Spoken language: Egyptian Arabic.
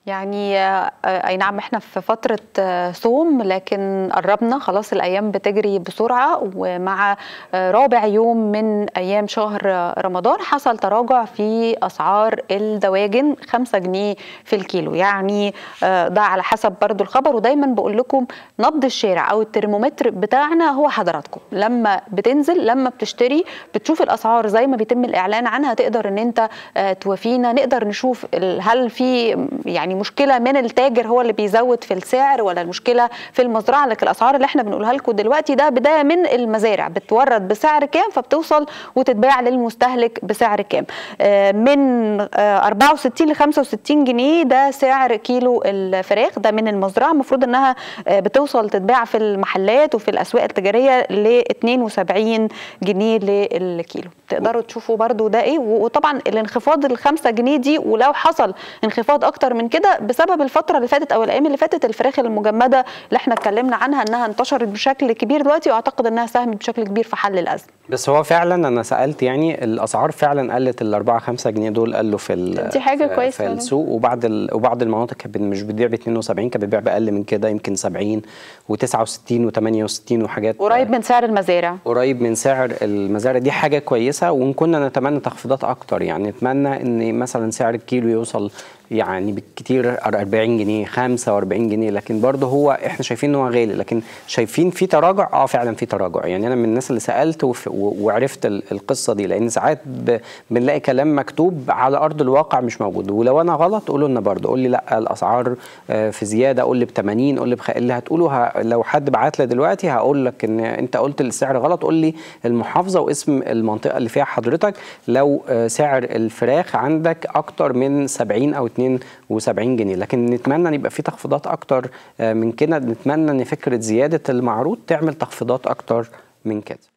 يعني آه، اي نعم احنا في فتره آه، صوم لكن قربنا خلاص الايام بتجري بسرعه ومع آه، رابع يوم من ايام شهر آه، رمضان حصل تراجع في اسعار الدواجن 5 جنيه في الكيلو يعني آه، ده على حسب برضو الخبر ودايما بقول لكم نبض الشارع او الترمومتر بتاعنا هو حضراتكم لما بتنزل لما بتشتري بتشوف الاسعار زي ما بيتم الاعلان عنها تقدر ان انت آه، توافينا نقدر نشوف ال- هل في يعني مشكله من التاجر هو اللي بيزود في السعر ولا المشكله في المزرعه لكن الاسعار اللي احنا بنقولها لكم دلوقتي ده بدايه من المزارع بتورد بسعر كام فبتوصل وتتباع للمستهلك بسعر كام آه، من آه، 64 ل 65 جنيه ده سعر كيلو الفراخ ده من المزرعه المفروض انها آه، بتوصل تتباع في المحلات وفي الاسواق التجاريه ل 72 جنيه للكيلو تقدروا تشوفوا برضو ده ايه وطبعا الانخفاض ال 5 جنيه دي ولو حصل انخفاض اكتر من كده بسبب الفتره اللي فاتت او الايام اللي فاتت الفراخ المجمده اللي احنا اتكلمنا عنها انها انتشرت بشكل كبير دلوقتي واعتقد انها ساهمت بشكل كبير في حل الازمه بس هو فعلا انا سالت يعني الاسعار فعلا قلت ال 4 5 جنيه دول قلوا في ال- دي حاجة في- كويسة في والله. السوق وبعض ال... وبعض المناطق كانت مش بتبيع ب 72 كانت بتبيع باقل من كده يمكن 70 و69 و68 وحاجات قريب من سعر المزارع قريب من سعر المزارع دي حاجه كويسه وان كنا نتمنى تخفيضات اكتر يعني نتمنى ان مثلا سعر الكيلو يوصل يعني بالكتير 40 جنيه 45 جنيه لكن برضه هو احنا شايفين ان هو غالي لكن شايفين في تراجع اه فعلا في تراجع يعني انا من الناس اللي سالت وف- و- وعرفت ال- القصه دي لان ساعات ب- بنلاقي كلام مكتوب على ارض الواقع مش موجود ولو انا غلط قولوا لنا برضه قول لي لا الاسعار آه، في زياده قول لي ب 80 قول لي بخ... اللي هتقوله ه... لو حد بعت لي دلوقتي هقول لك ان انت قلت السعر غلط قول لي المحافظه واسم المنطقه اللي فيها حضرتك لو آه، سعر الفراخ عندك اكتر من 70 او 72 جنيه لكن نتمنى ان يبقى في تخفيضات اكتر آه، من كده نتمنى ان فكره زياده المعروض تعمل تخفيضات اكتر من كده